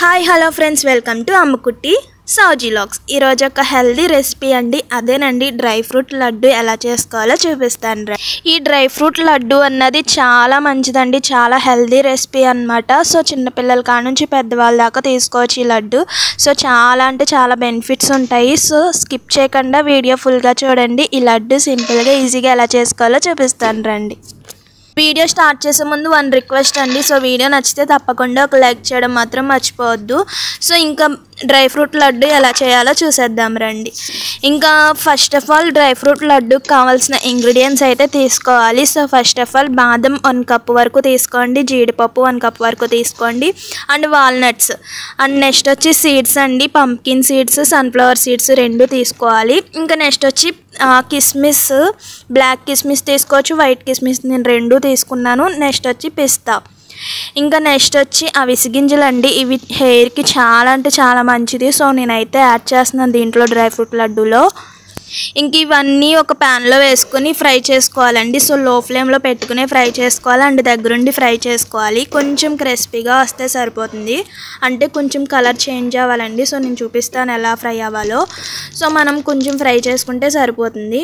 hi hello friends welcome to Ammukutti Souji లాక్స్ ఈరోజు ఒక హెల్దీ రెసిపీ అండి అదేనండి డ్రై ఫ్రూట్ లడ్డు ఎలా చేసుకోవాలో చూపిస్తాను రా ఈ డ్రై ఫ్రూట్ లడ్డు అన్నది చాలా మంచిదండి చాలా హెల్దీ రెసిపీ అన్నమాట సో చిన్నపిల్లల కాడ నుంచి పెద్దవాళ్ళ దాకా తీసుకోవచ్చు ఈ లడ్డు సో చాలా అంటే చాలా బెనిఫిట్స్ ఉంటాయి సో స్కిప్ చేయకుండా వీడియో ఫుల్గా చూడండి ఈ లడ్డు సింపుల్గా ఈజీగా ఎలా చేసుకోవాలో చూపిస్తాను రండి వీడియో స్టార్ట్ చేసే ముందు వన్ రిక్వెస్ట్ అండి సో వీడియో నచ్చితే తప్పకుండా ఒక లైక్ చేయడం మాత్రం మర్చిపోవద్దు సో ఇంకా డ్రై ఫ్రూట్ లడ్డు ఎలా చేయాలో చూసేద్దాం రండి ఇంకా first of all dry fruit లడ్డుకి కావాల్సిన ఇంగ్రీడియంట్స్ అయితే తీసుకోవాలి సో ఫస్ట్ ఆఫ్ ఆల్ బాదం వన్ కప్ వరకు తీసుకోండి జీడిపప్పు వన్ కప్ వరకు తీసుకోండి అండ్ వాల్నట్స్ అండ్ నెక్స్ట్ వచ్చి సీడ్స్ అండి పంకిన్ సీడ్స్ సన్ఫ్లవర్ సీడ్స్ రెండు తీసుకోవాలి ఇంకా నెక్స్ట్ వచ్చి ఆ, కిస్మిస్ బ్లాక్ కిస్మిస్ తీసుకోవచ్చు వైట్ కిస్మిస్ నేను రెండు తీసుకున్నాను నెక్స్ట్ వచ్చి పిస్తా ఇంకా నెక్స్ట్ వచ్చి అవిసి గింజలు అండి ఇవి హెయిర్కి చాలా అంటే చాలా మంచిది సో నేనైతే యాడ్ చేస్తున్నాను దీంట్లో డ్రై ఫ్రూట్ లడ్డూలో ఇంక ఇవన్నీ ఒక ప్యాన్లో వేసుకొని ఫ్రై చేసుకోవాలండి సో లో ఫ్లేమ్లో పెట్టుకుని ఫ్రై చేసుకోవాలి అండ్ దగ్గరుండి ఫ్రై చేసుకోవాలి కొంచెం క్రిస్పీగా వస్తే సరిపోతుంది అంటే కొంచెం కలర్ చేంజ్ అవ్వాలండి సో నేను చూపిస్తాను ఎలా ఫ్రై అవ్వాలో సో మనం కొంచెం ఫ్రై చేసుకుంటే సరిపోతుంది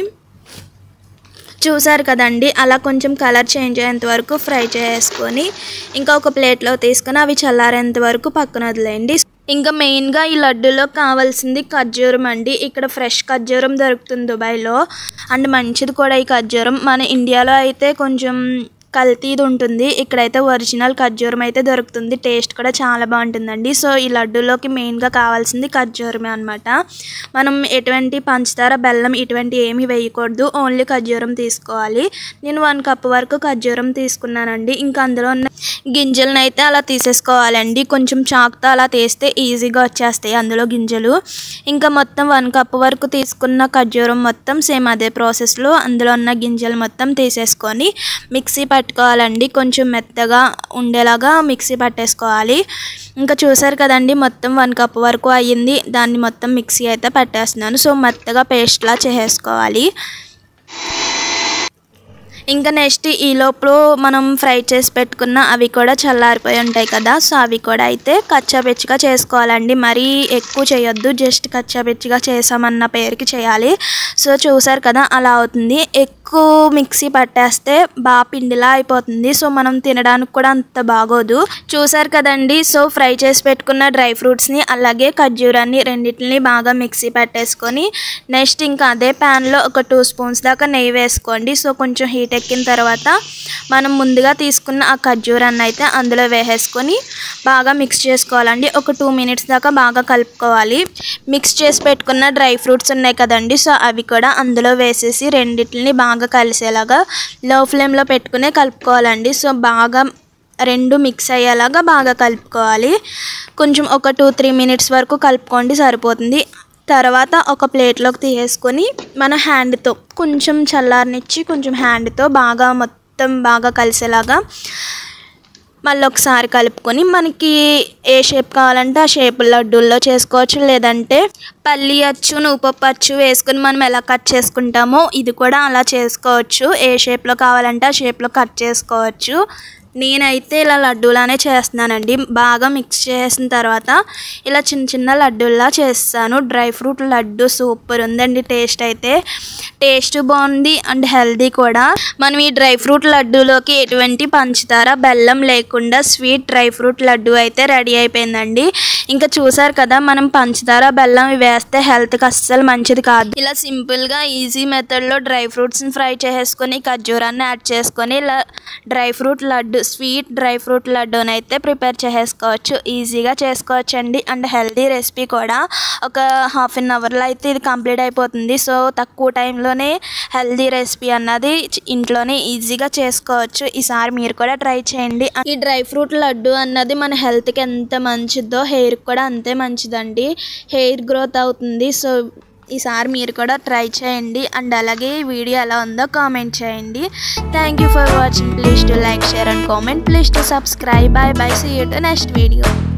చూసారు కదండి అలా కొంచెం కలర్ చేంజ్ అయ్యేంత వరకు ఫ్రై చేసుకొని ఇంకా ఒక ప్లేట్లో తీసుకొని అవి చల్లారేంత వరకు పక్కన వదిలేయండి ఇంకా మెయిన్గా ఈ లడ్డూలో కావాల్సింది ఖర్జూరం అండి ఇక్కడ ఫ్రెష్ ఖర్జూరం దొరుకుతుంది దుబాయ్లో అండ్ మంచిది కూడా ఈ ఖర్జూరం మన ఇండియాలో అయితే కొంచెం కల్తీది ఉంటుంది ఇక్కడైతే ఒరిజినల్ ఖర్జూరం అయితే దొరుకుతుంది టేస్ట్ కూడా చాలా బాగుంటుందండి సో ఈ లడ్డూలోకి మెయిన్గా కావాల్సింది ఖర్జూరమే అనమాట మనం ఎటువంటి పంచదార బెల్లం ఇటువంటి ఏమీ వేయకూడదు ఓన్లీ ఖర్జూరం తీసుకోవాలి నేను వన్ కప్ వరకు ఖర్జూరం తీసుకున్నానండి ఇంకా అందులో ఉన్న గింజలను అయితే అలా తీసేసుకోవాలండి కొంచెం చాకుతో అలా తీస్తే ఈజీగా వచ్చేస్తాయి అందులో గింజలు ఇంకా మొత్తం వన్ కప్ వరకు తీసుకున్న ఖర్జూరం మొత్తం సేమ్ అదే ప్రాసెస్లో అందులో ఉన్న గింజలు మొత్తం తీసేసుకొని మిక్సీ పట్టుకోవాలండి కొంచెం మెత్తగా ఉండేలాగా మిక్సీ పట్టేసుకోవాలి ఇంకా చూసారు కదండి మొత్తం వన్ కప్ వరకు అయ్యింది దాన్ని మొత్తం మిక్సీ అయితే పట్టేస్తున్నాను సో మెత్తగా పేస్ట్లా చేసేసుకోవాలి ఇంకా నెక్స్ట్ ఈ లోపల మనం ఫ్రై చేసి పెట్టుకున్న అవి కూడా చల్లారిపోయి ఉంటాయి కదా సో అవి కూడా అయితే కచ్చాపిచ్చిగా చేసుకోవాలండి మరీ ఎక్కువ చేయొద్దు జస్ట్ కచ్చాపిచ్చిగా చేసామన్న పేరుకి చేయాలి సో చూసారు కదా అలా అవుతుంది ఎక్కువ మిక్సీ పట్టేస్తే బాగా పిండిలా అయిపోతుంది సో మనం తినడానికి కూడా అంత బాగోదు చూసారు కదండి సో ఫ్రై చేసి పెట్టుకున్న డ్రై ఫ్రూట్స్ని అలాగే ఖర్జూరాన్ని రెండింటిని బాగా మిక్సీ పట్టేసుకొని నెక్స్ట్ ఇంకా అదే ప్యాన్లో ఒక టూ స్పూన్స్ దాకా నెయ్యి వేసుకోండి సో కొంచెం హీట్ ఎక్కిన తర్వాత మనం ముందుగా తీసుకున్న ఆ ఖర్జూరాన్ని అయితే అందులో వేసేసుకొని బాగా మిక్స్ చేసుకోవాలండి ఒక టూ మినిట్స్ దాకా బాగా కలుపుకోవాలి మిక్స్ చేసి పెట్టుకున్న డ్రై ఫ్రూట్స్ ఉన్నాయి కదండి సో అవి కూడా అందులో వేసేసి రెండింటిని బాగా కలిసేలాగా లో ఫ్లేమ్లో పెట్టుకునే కలుపుకోవాలండి సో బాగా రెండు మిక్స్ అయ్యేలాగా బాగా కలుపుకోవాలి కొంచెం ఒక టూ త్రీ మినిట్స్ వరకు కలుపుకోండి సరిపోతుంది తర్వాత ఒక ప్లేట్లోకి తీసేసుకొని మన హ్యాండ్తో కొంచెం చల్లారనిచ్చి కొంచెం హ్యాండ్తో బాగా మొత్తం బాగా కలిసేలాగా మళ్ళీ ఒకసారి కలుపుకొని మనకి ఏ షేప్ కావాలంటే ఆ షేప్ లడ్డూల్లో చేసుకోవచ్చు లేదంటే పల్లి అచ్చు నువ్వుపప్పు అచ్చు వేసుకొని మనం ఎలా కట్ చేసుకుంటామో ఇది కూడా అలా చేసుకోవచ్చు ఏ షేప్లో కావాలంటే ఆ షేప్లో కట్ చేసుకోవచ్చు నేనైతే ఇలా లడ్డూలానే చేస్తున్నానండి బాగా మిక్స్ చేసిన తర్వాత ఇలా చిన్న చిన్న లడ్డూల్లా చేస్తాను డ్రై ఫ్రూట్ లడ్డు సూపర్ ఉందండి టేస్ట్ అయితే టేస్ట్ బాగుంది అండ్ హెల్దీ కూడా మనం ఈ డ్రై ఫ్రూట్ లడ్డూలోకి ఎటువంటి పంచదార బెల్లం లేకుండా స్వీట్ డ్రై ఫ్రూట్ లడ్డు అయితే రెడీ అయిపోయిందండి ఇంకా చూసారు కదా మనం పంచదార బెల్లం ఇవి వేస్తే హెల్త్కి అస్సలు మంచిది కాదు ఇలా సింపుల్గా ఈజీ మెథడ్లో డ్రై ఫ్రూట్స్ని ఫ్రై చేసుకొని ఖర్జూరాన్ని యాడ్ చేసుకొని ఇలా dry fruit laddu sweet dry fruit లడ్డూని అయితే ప్రిపేర్ చేసేసుకోవచ్చు ఈజీగా చేసుకోవచ్చు అండి అండ్ హెల్తీ రెసిపీ కూడా ఒక హాఫ్ అన్ అవర్లో అయితే ఇది కంప్లీట్ అయిపోతుంది సో తక్కువ టైంలోనే హెల్తీ రెసిపీ అన్నది చ- ఇంట్లోనే ఈజీగా చేసుకోవచ్చు ఈసారి మీరు కూడా ట్రై చేయండి ఈ డ్రై ఫ్రూట్ లడ్డు అన్నది మన హెల్త్కి ఎంత మంచిదో హెయిర్కి కూడా అంతే మంచిదండి హెయిర్ గ్రోత్ అవుతుంది సో ఈసారి మీరు కూడా ట్రై చేయండి అండ్ అలాగే ఈ వీడియో ఎలా ఉందో కామెంట్ చేయండి thank you for watching please to like share and comment please to subscribe bye bye see you to next video